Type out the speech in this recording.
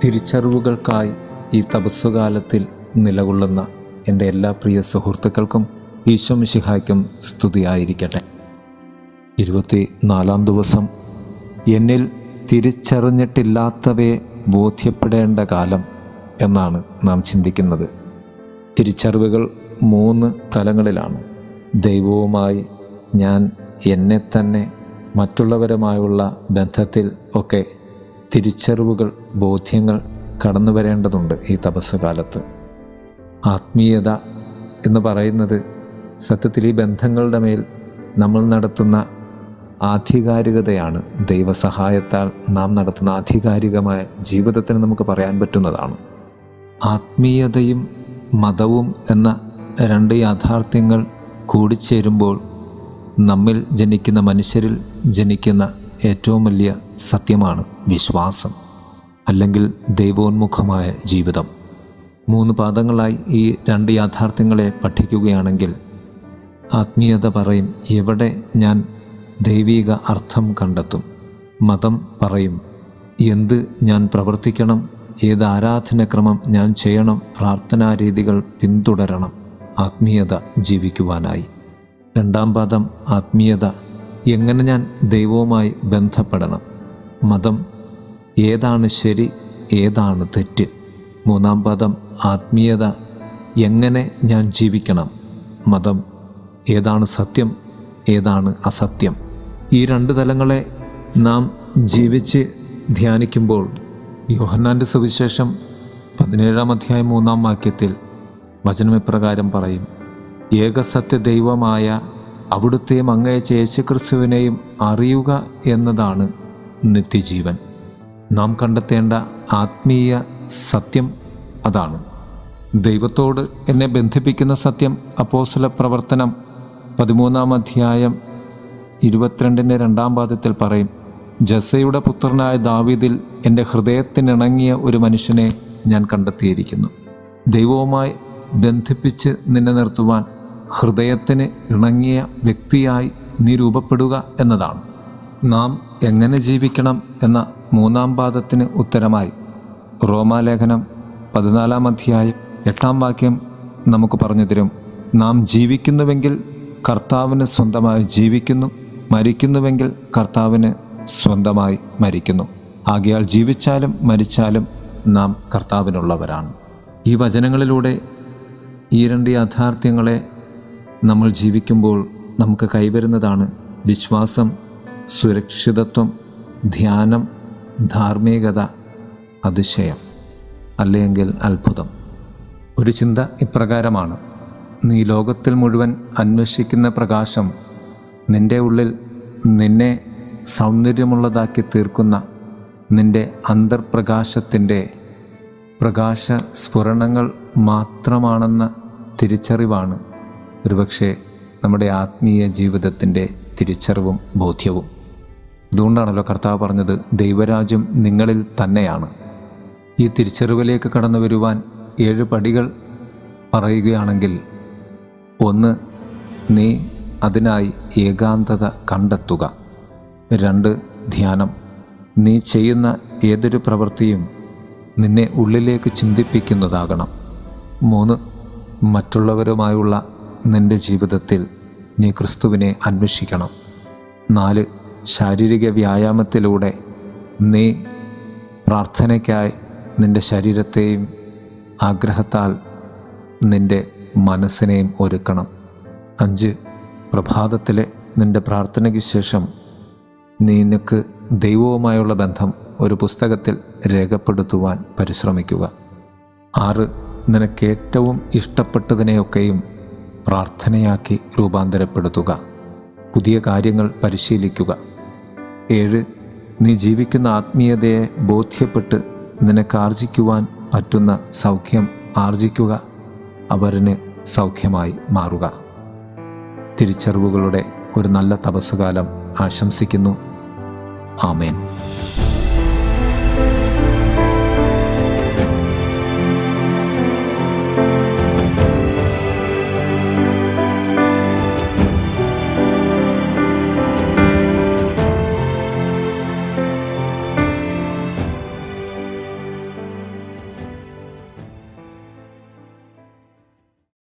തിരിച്ചറിവുകൾക്കായി ഈ തപസ്സുകാലത്തിൽ നിലകൊള്ളുന്ന എൻ്റെ എല്ലാ പ്രിയ സുഹൃത്തുക്കൾക്കും ഈശോ മിശിഹായ്ക്കും സ്തുതിയായിരിക്കട്ടെ ഇരുപത്തി നാലാം ദിവസം എന്നിൽ തിരിച്ചറിഞ്ഞിട്ടില്ലാത്തവയെ ബോധ്യപ്പെടേണ്ട കാലം എന്നാണ് നാം ചിന്തിക്കുന്നത് തിരിച്ചറിവുകൾ മൂന്ന് തലങ്ങളിലാണ് ദൈവവുമായി ഞാൻ എന്നെ തന്നെ മറ്റുള്ളവരുമായുള്ള ബന്ധത്തിൽ ഒക്കെ തിരിച്ചറിവുകൾ ബോധ്യങ്ങൾ കടന്നു വരേണ്ടതുണ്ട് ഈ തപസ് കാലത്ത് ആത്മീയത എന്ന് പറയുന്നത് സത്യത്തിൽ ഈ ബന്ധങ്ങളുടെ മേൽ നമ്മൾ നടത്തുന്ന ആധികാരികതയാണ് ദൈവസഹായത്താൽ നാം നടത്തുന്ന ആധികാരികമായ ജീവിതത്തിന് നമുക്ക് പറയാൻ പറ്റുന്നതാണ് ആത്മീയതയും മതവും എന്ന രണ്ട് യാഥാർത്ഥ്യങ്ങൾ കൂടിച്ചേരുമ്പോൾ നമ്മിൽ ജനിക്കുന്ന മനുഷ്യരിൽ ജനിക്കുന്ന ഏറ്റവും വലിയ സത്യമാണ് വിശ്വാസം അല്ലെങ്കിൽ ദൈവോന്മുഖമായ ജീവിതം മൂന്ന് പാദങ്ങളായി ഈ രണ്ട് യാഥാർത്ഥ്യങ്ങളെ പഠിക്കുകയാണെങ്കിൽ ആത്മീയത പറയും എവിടെ ഞാൻ ദൈവിക അർത്ഥം കണ്ടെത്തും മതം പറയും എന്ത് ഞാൻ പ്രവർത്തിക്കണം ഏത് ആരാധനക്രമം ഞാൻ ചെയ്യണം പ്രാർത്ഥനാ രീതികൾ പിന്തുടരണം ആത്മീയത ജീവിക്കുവാനായി രണ്ടാം പാദം ആത്മീയത എങ്ങനെ ഞാൻ ദൈവവുമായി ബന്ധപ്പെടണം മതം ഏതാണ് ശരി ഏതാണ് തെറ്റ് മൂന്നാം പദം ആത്മീയത എങ്ങനെ ഞാൻ ജീവിക്കണം മതം ഏതാണ് സത്യം ഏതാണ് അസത്യം ഈ രണ്ട് തലങ്ങളെ നാം ജീവിച്ച് ധ്യാനിക്കുമ്പോൾ യോഹന്നാൻ്റെ സുവിശേഷം പതിനേഴാം അധ്യായം മൂന്നാം വാക്യത്തിൽ വചനമിപ്രകാരം പറയും ഏകസത്യ ദൈവമായ അവിടുത്തെയും അങ്ങയച്ച യേശുക്രിസ്തുവിനെയും അറിയുക എന്നതാണ് നിത്യജീവൻ നാം കണ്ടെത്തേണ്ട ആത്മീയ സത്യം അതാണ് ദൈവത്തോട് എന്നെ ബന്ധിപ്പിക്കുന്ന സത്യം അപ്പോസ്തല പ്രവർത്തനം പതിമൂന്നാം അധ്യായം ഇരുപത്തിരണ്ടിൻ്റെ രണ്ടാം പാദത്തിൽ പറയും ജസയുടെ പുത്രനായ ദാവീദിൽ എൻ്റെ ഹൃദയത്തിനിണങ്ങിയ ഒരു മനുഷ്യനെ ഞാൻ കണ്ടെത്തിയിരിക്കുന്നു ദൈവവുമായി ബന്ധിപ്പിച്ച് നിന്നെ നിർത്തുവാൻ ഹൃദയത്തിന് ഇണങ്ങിയ വ്യക്തിയായി നീ രൂപപ്പെടുക എന്നതാണ് നാം എങ്ങനെ ജീവിക്കണം എന്ന മൂന്നാം പാദത്തിന് ഉത്തരമായി റോമാലേഖനം പതിനാലാം അധ്യായം എട്ടാം വാക്യം നമുക്ക് പറഞ്ഞു തരും നാം ജീവിക്കുന്നുവെങ്കിൽ കർത്താവിന് സ്വന്തമായി ജീവിക്കുന്നു മരിക്കുന്നുവെങ്കിൽ കർത്താവിന് സ്വന്തമായി മരിക്കുന്നു ആകയാൽ ജീവിച്ചാലും മരിച്ചാലും നാം കർത്താവിനുള്ളവരാണ് ഈ വചനങ്ങളിലൂടെ ഈ രണ്ട് യാഥാർത്ഥ്യങ്ങളെ നമ്മൾ ജീവിക്കുമ്പോൾ നമുക്ക് കൈവരുന്നതാണ് വിശ്വാസം സുരക്ഷിതത്വം ധ്യാനം ധാർമ്മികത അതിശയം അല്ലെങ്കിൽ അത്ഭുതം ഒരു ചിന്ത ഇപ്രകാരമാണ് നീ ലോകത്തിൽ മുഴുവൻ അന്വേഷിക്കുന്ന പ്രകാശം നിൻ്റെ ഉള്ളിൽ നിന്നെ സൗന്ദര്യമുള്ളതാക്കി തീർക്കുന്ന നിൻ്റെ അന്തർപ്രകാശത്തിൻ്റെ പ്രകാശ സ്ഫുരണങ്ങൾ മാത്രമാണെന്ന തിരിച്ചറിവാണ് ഒരുപക്ഷെ നമ്മുടെ ആത്മീയ ജീവിതത്തിൻ്റെ തിരിച്ചറിവും ബോധ്യവും അതുകൊണ്ടാണല്ലോ കർത്താവ് പറഞ്ഞത് ദൈവരാജ്യം നിങ്ങളിൽ തന്നെയാണ് ഈ തിരിച്ചറിവിലേക്ക് കടന്നു വരുവാൻ ഏഴ് പടികൾ പറയുകയാണെങ്കിൽ ഒന്ന് നീ അതിനായി ഏകാന്തത കണ്ടെത്തുക രണ്ട് ധ്യാനം നീ ചെയ്യുന്ന ഏതൊരു പ്രവൃത്തിയും നിന്നെ ഉള്ളിലേക്ക് ചിന്തിപ്പിക്കുന്നതാകണം മൂന്ന് മറ്റുള്ളവരുമായുള്ള നിൻ്റെ ജീവിതത്തിൽ നീ ക്രിസ്തുവിനെ അന്വേഷിക്കണം നാല് ശാരീരിക വ്യായാമത്തിലൂടെ നീ പ്രാർത്ഥനയ്ക്കായി നിൻ്റെ ശരീരത്തെയും ആഗ്രഹത്താൽ നിൻ്റെ മനസ്സിനെയും ഒരുക്കണം അഞ്ച് പ്രഭാതത്തിലെ നിൻ്റെ പ്രാർത്ഥനയ്ക്ക് ശേഷം നീ നിനക്ക് ദൈവവുമായുള്ള ബന്ധം ഒരു പുസ്തകത്തിൽ രേഖപ്പെടുത്തുവാൻ പരിശ്രമിക്കുക ആറ് നിനക്ക് ഏറ്റവും ഇഷ്ടപ്പെട്ടതിനെയൊക്കെയും പ്രാർത്ഥനയാക്കി രൂപാന്തരപ്പെടുത്തുക പുതിയ കാര്യങ്ങൾ പരിശീലിക്കുക ഏഴ് നീ ജീവിക്കുന്ന ആത്മീയതയെ ബോധ്യപ്പെട്ട് നിനക്ക് ആർജിക്കുവാൻ പറ്റുന്ന സൗഖ്യം ആർജിക്കുക അവരിന് സൗഖ്യമായി മാറുക തിരിച്ചറിവുകളുടെ ഒരു നല്ല തപസ്സുകാലം ആശംസിക്കുന്നു ആമേൻ